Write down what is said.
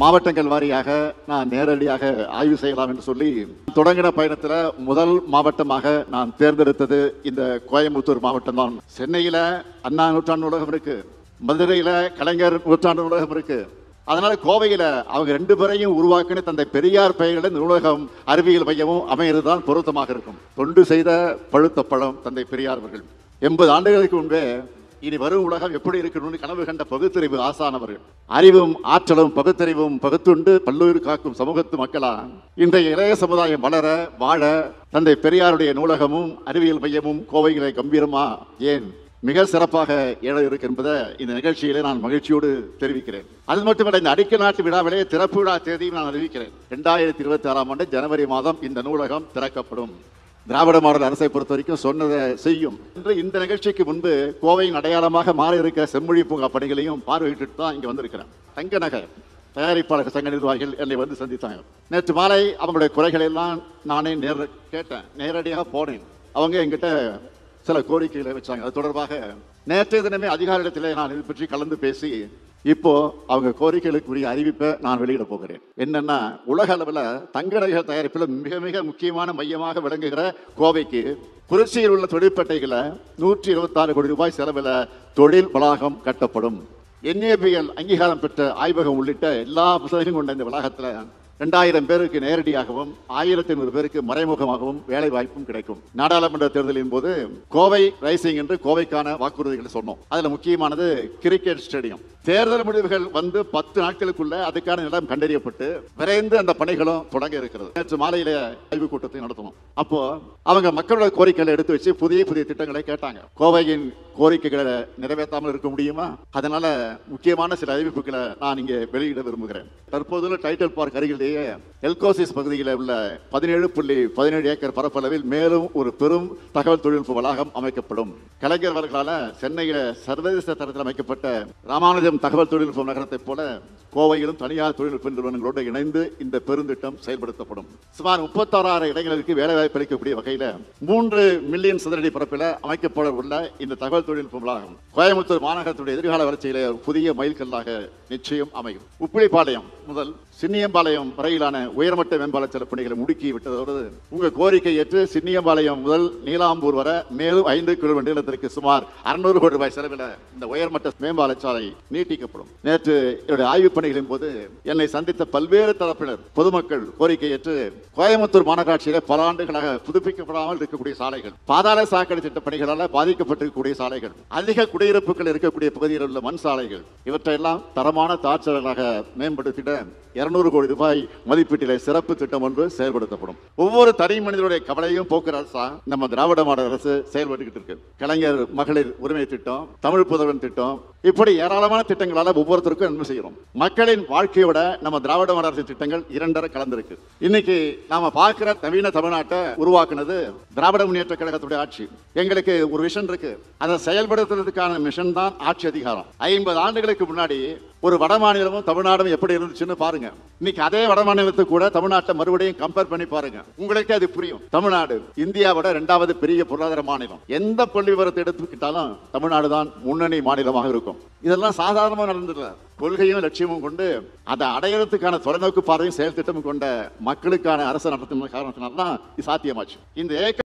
மாவட்டங்கள் வாரியாக நான் நேரடியாக ஆய்வு செய்யலாம் என்று சொல்லி தொடங்கின பயணத்தில் முதல் மாவட்டமாக நான் தேர்ந்தெடுத்தது இந்த கோயம்புத்தூர் மாவட்டம் தான் சென்னையில அண்ணா நூற்றாண்டு நூலகம் இருக்கு மதுரையில கலைஞர் நூற்றாண்டு நூலகம் இருக்கு அதனால கோவையில அவங்க ரெண்டு பேரையும் உருவாக்கின தந்தை பெரியார் பெயரில் நூலகம் அறிவியல் மையமும் அமைகிறது தான் பொருத்தமாக இருக்கும் தொண்டு செய்த பழுத்த பழம் தந்தை பெரியார் அவர்கள் எண்பது ஆண்டுகளுக்கு முன்பே இனி வரும் உலகம் எப்படி இருக்கணும்னு கனவு கண்ட பகுத்தறிவு ஆசானவர்கள் அறிவும் ஆற்றலும் பகுத்தறிவும் பகுத்துண்டு பல்லுயிர் காக்கும் சமூகத்து மக்களா இன்றைய இளைய சமுதாயம் வளர வாழ தந்தை பெரியாருடைய நூலகமும் அறிவியல் மையமும் கோவையிலே கம்பீரமா ஏன் மிக சிறப்பாக எழ இருக்கு என்பதை இந்த நிகழ்ச்சியிலே நான் மகிழ்ச்சியோடு தெரிவிக்கிறேன் அது மட்டுமல்ல இந்த அடிக்கல் நாட்டு விழாவிலே திறப்பு விழா தேதியும் நான் அறிவிக்கிறேன் ரெண்டாயிரத்தி இருபத்தி ஆறாம் ஆண்டு ஜனவரி மாதம் இந்த நூலகம் திறக்கப்படும் திராவிட மாடல் அரசை பொறுத்த வரைக்கும் சொன்னதை செய்யும் இன்று இந்த நிகழ்ச்சிக்கு முன்பு கோவையின் அடையாளமாக மாற இருக்கிற செம்மொழி பூங்கா பணிகளையும் பார்வையிட்டு தான் இங்க வந்திருக்கிறேன் தங்க நகர் தயாரிப்பாளர் சங்க நிர்வாகிகள் என்னை வந்து சந்தித்தாங்க நேற்று மாலை அவங்களுடைய குறைகளை எல்லாம் நானே நேர கேட்டேன் நேரடியாக போனேன் அவங்க என்கிட்ட சில கோரிக்கைகளை வச்சாங்க அது தொடர்பாக நேற்றைய தினமே அதிகாரிடத்திலே நான் இது பற்றி கலந்து பேசி இப்போ அவங்க கோரிக்கைகளுக்குரிய அறிவிப்பை நான் வெளியிட போகிறேன் என்னன்னா உலக அளவில் தங்க நகை தயாரிப்பில் மிக மிக முக்கியமான மையமாக விளங்குகிற கோவைக்கு குறிச்சியில் உள்ள தொழிற்பேட்டைகளை நூற்றி இருபத்தாறு கோடி ரூபாய் செலவில் தொழில் வளாகம் கட்டப்படும் என்ஏபிஎல் அங்கீகாரம் பெற்ற ஆய்வகம் உள்ளிட்ட எல்லா வசதிகளும் கொண்ட இந்த வளாகத்தில் ரெண்டாயிரம் பேருக்கு நேரடியாகவும் ஆயிரத்தி ஐநூறு பேருக்கு மறைமுகமாகவும் வேலை வாய்ப்பும் கிடைக்கும் நாடாளுமன்ற தேர்தலின் போது கோவை ரைசிங் என்று கோவைக்கான வாக்குறுதிகளை சொன்னோம் அதுல முக்கியமானது கிரிக்கெட் ஸ்டேடியம் தேர்தல் முடிவுகள் வந்து பத்து நாட்களுக்குள்ள அதுக்கான நிலம் கண்டறியப்பட்டு விரைந்து அந்த பணிகளும் தொடங்க இருக்கிறது நேற்று மாலையில ஆய்வுக் கூட்டத்தை நடத்தணும் அப்போ அவங்க மக்களோட கோரிக்கைகளை எடுத்து வச்சு புதிய புதிய திட்டங்களை கேட்டாங்க கோவையின் கோரிக்கைகளை நிறைவேற்றாமல் இருக்க முடியுமா அதனால முக்கியமான சில அறிவிப்புகளை நான் இங்கே வெளியிட விரும்புகிறேன் தற்போதுள்ள டைட்டில் பார்க் அருகிலேயே எல்கோசிஸ் பகுதியில் உள்ள பதினேழு புள்ளி பதினேழு ஏக்கர் பரப்பளவில் மேலும் ஒரு பெரும் தகவல் தொழில்நுட்ப வளாகம் அமைக்கப்படும் கலைஞர் அவர்களால சென்னையில சர்வதேச தரத்தில் அமைக்கப்பட்ட ராமானுஜம் தகவல் தொழில்நுட்ப நகரத்தைப் போல கோவையிலும் தனியார் தொழில்நுட்ப நிறுவனங்களோடு இணைந்து இந்த பெருந்திட்டம் செயல்படுத்தப்படும் சுமார் முப்பத்தாறாயிரம் இளைஞர்களுக்கு வேலைவாய்ப்பு அளிக்கக்கூடிய வகையில மூன்று மில்லியன் சதுரடி பரப்பில் அமைக்கப்பட உள்ள இந்த தகவல் தொழில்நுட்ப வளாகம் கோயம்புத்தூர் மாநகரத்துடைய எதிர்கால வளர்ச்சியில ஒரு புதிய மைல்கல்லாக நிச்சயம் அமையும் உப்பிலிப்பாளையம் முதல் சின்னியம்பாளையம் வரையிலான உயர்மட்ட மேம்பால சில பணிகளை முடுக்கி விட்டதோடு உங்க கோரிக்கை ஏற்று சின்னியம்பாளையம் முதல் நீலாம்பூர் வரை மேலும் ஐந்து கிலோமீட்டர் நீளத்திற்கு சுமார் அறுநூறு கோடி ரூபாய் செலவில் இந்த உயர்மட்ட மேம்பால சாலை நீட்டிக்கப்படும் நேற்று என்னுடைய ஆய்வுப் பணிகளின் போது என்னை சந்தித்த பல்வேறு தரப்பினர் பொதுமக்கள் கோரிக்கை ஏற்று கோயம்புத்தூர் மாநகராட்சியில பல ஆண்டுகளாக புதுப்பிக்கப்படாமல் இருக்கக்கூடிய சாலைகள் பாதாள சாக்கடை திட்ட பணிகளால் பாதிக்கப்பட்டிருக்கக்கூடிய சாலைகள் அதிக குடியிருப்புகள் இருக்கக்கூடிய பகுதியில் உள்ள மண் சாலைகள் இவற்றையெல்லாம் தரமான தாட்சல்களாக மேம்படுத்திட இருநூறு கோடி ரூபாய் மதிப்பீட்டிலே சிறப்பு திட்டம் ஒன்று செயல்படுத்தப்படும் ஒவ்வொரு தனி மனிதனுடைய கவலையும் போக்குற அரசா நம்ம திராவிட மாடல் அரசு செயல்பட்டுக்கிட்டு இருக்கு கலைஞர் மகளிர் உரிமை திட்டம் தமிழ் புதல்வன் திட்டம் இப்படி ஏராளமான திட்டங்களால ஒவ்வொருத்தருக்கும் நன்மை செய்கிறோம் மக்களின் வாழ்க்கையோட நம்ம திராவிட மாடல் அரசு திட்டங்கள் இரண்டரை கலந்திருக்கு இன்னைக்கு நாம பார்க்கிற நவீன தமிழ்நாட்டை உருவாக்குனது திராவிட முன்னேற்ற கழகத்துடைய ஆட்சி எங்களுக்கு ஒரு விஷன் இருக்கு அதை செயல்படுத்துறதுக்கான மிஷன் தான் ஆட்சி அதிகாரம் ஐம்பது ஆண்டுகளுக்கு முன்னாடி ஒரு வட மாநிலமும் தமிழ்நாடும் எப்படி இருந்துச்சுன்னு பாருங்க இன்னைக்கு அதே வட மாநிலத்தை கூட தமிழ்நாட்டை மறுபடியும் கம்பேர் பண்ணி பாருங்க உங்களுக்கே அது புரியும் தமிழ்நாடு இந்தியாவோட இரண்டாவது பெரிய பொருளாதார மாநிலம் எந்த புள்ளி விவரத்தை எடுத்துக்கிட்டாலும் தமிழ்நாடு தான் முன்னணி மாநிலமாக இருக்கும் இதெல்லாம் சாதாரணமாக நடந்துடல கொள்கையும் லட்சியமும் கொண்டு அதை அடையறதுக்கான தொலைநோக்கு பார்வையும் செயல் திட்டமும் கொண்ட மக்களுக்கான அரசு நடத்தும் காரணத்தினால்தான் இது சாத்தியமாச்சு இந்த ஏக்க